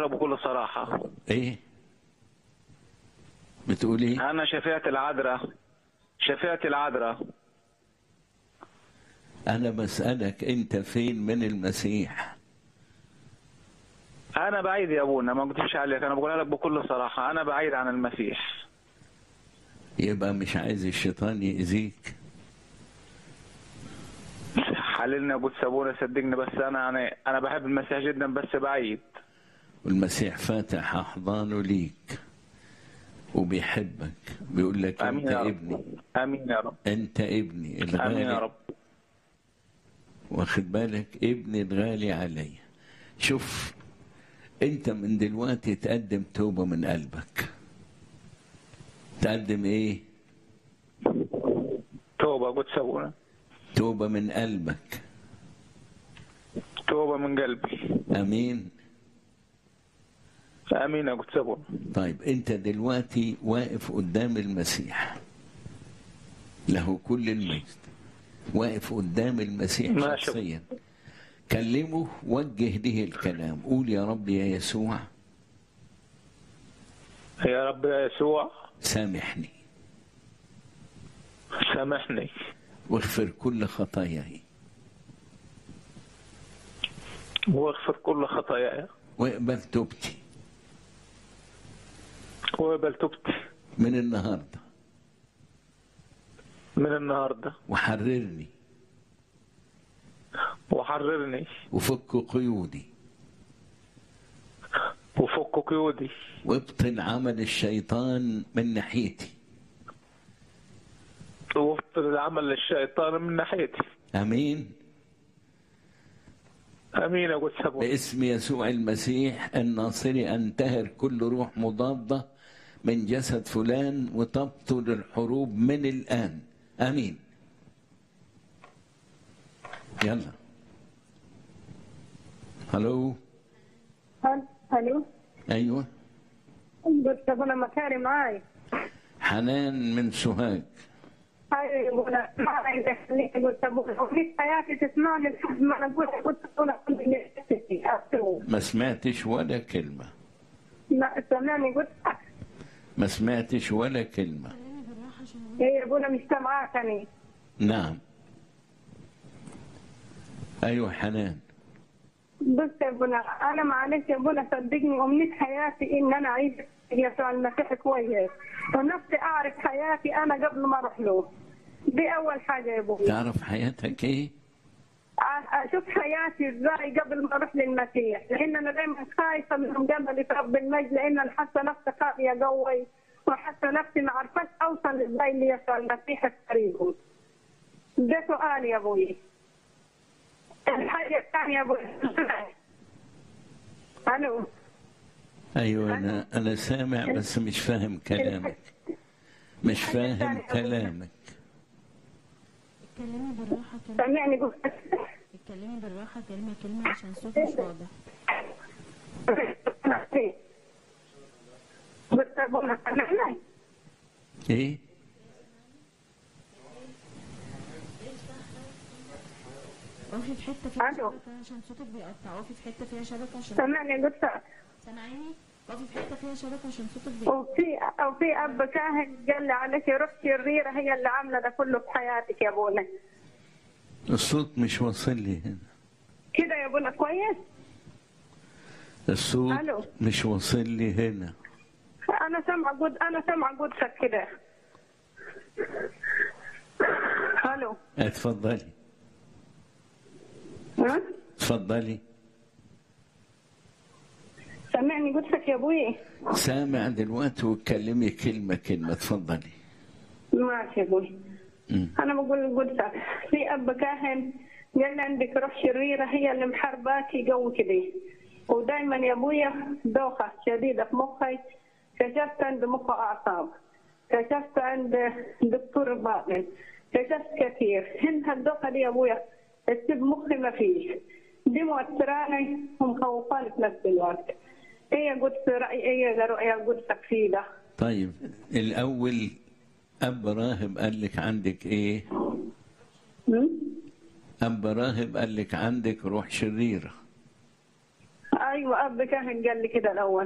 لك بكل صراحة ايه بتقول ايه أنا شفيعة العذراء شفيعة العذراء انا بسألك انت فين من المسيح أنا بعيد يا أبونا ما أكذبش عليك أنا بقولها لك بكل صراحة أنا بعيد عن المسيح يبقى مش عايز الشيطان يأذيك حللني يا أبو أبونا صدقني بس أنا يعني أنا بحب المسيح جدا بس بعيد والمسيح فاتح احضانه ليك وبيحبك بيقول لك آمين انت يا رب ابني آمين يا رب انت ابني آمين يا الغالي رب واخد بالك ابني الغالي عليا شوف انت من دلوقتي تقدم توبة من قلبك تقدم ايه توبة قدس أبونا توبة من قلبك توبة من قلبي امين آمين يا قدس أبونا طيب انت دلوقتي واقف قدام المسيح له كل المجد واقف قدام المسيح ما شاء شخصيا كلمه وجه له الكلام قول يا رب يا يسوع يا رب يا يسوع سامحني سامحني واغفر كل خطاياي واغفر كل خطاياي واقبل توبتي وقبل توبتي من النهارده من النهاردة وحررني وحررني وفك قيودي وفك قيودي وابطل عمل الشيطان من ناحيتي وابطل العمل للشيطان من ناحيتي امين امين يا قدس ابونا باسم يسوع المسيح الناصري انتهر كل روح مضاده من جسد فلان وتبطل الحروب من الان امين يلا هلو الو ايوه قلت ابونا مكاري معاي حنان من سوهاج هاي ابونا معاي دخلني قلت ابونا وفي حياتي تسمعني لحد ما انا قلت قلت ابونا كنت نفسي أتوب. ما سمعتش ولا كلمه لا سامعني قلت ما سمعتش ولا كلمه يا ابونا مش سامعاك انا نعم ايوه حنان بص يا ابونا انا معلش يا ابونا صدقني امنية حياتي ان انا اعيش يسوع المسيح كويس ونفسي اعرف حياتي انا قبل ما اروح له دي اول حاجه يا ابونا تعرف حياتك ايه اشوف حياتي ازاي قبل ما اروح للمسيح لان انا دايما خايفه من مجامله رب المجد لان انا حاسه نفسي خاطيه قوي وحاسه نفسي ما عرفت اوصل ازاي ليسوع المسيح في طريقه ده سؤال يا ابوي الحاجه الثانيه يا ابوي الو ايوه انا انا سامع بس مش فاهم كلامك مش فاهم كلامك اتكلمي بالراحة كلمة سامعني قول اتكلمي بالراحة كلمة كلمة عشان الصوت مش واضح بس ابونا سامعني ايه وقفي في حتة فيها ألو. شبكة عشان صوتك بيقطع وقفي في حتة فيها شبكة عشان سامعني قلت سامعيني وقفي في حتة فيها شبكة عشان صوتك بيقطع وفي او في اب كاهن قال لي عليك روح شريره هي اللي عامله ده كله في حياتك يا ابونا الصوت مش واصل لي هنا كده يا ابونا كويس الصوت ألو. مش واصل لي هنا انا سامعه قد انا سامعه قدسك كده الو اتفضلي ها اتفضلي سامعني قدسك يا ابوي سامع دلوقتي واتكلمي كلمة كلمة اتفضلي ماشي يا ابوي مم. انا بقول قدسك في اب كاهن قال لي عندك روح شريره هي اللي محارباكي قوي كده ودايما يا ابويا دوخه شديده في مخي كشفت عند مخ اعصاب كشفت عند دكتور باطن كشفت كثير هن الدوخه دي يا ابويا تسيب مخي ما فيش دي موتراني ومخوفاني في نفس الوقت ايه قدس راي ايه رؤيا قدسك في ده طيب الأول أب راهب قال لك عندك إيه؟ هم؟ أب راهب قال لك عندك روح شريرة ايوه ايوه اب كاهن قال لي كده الاول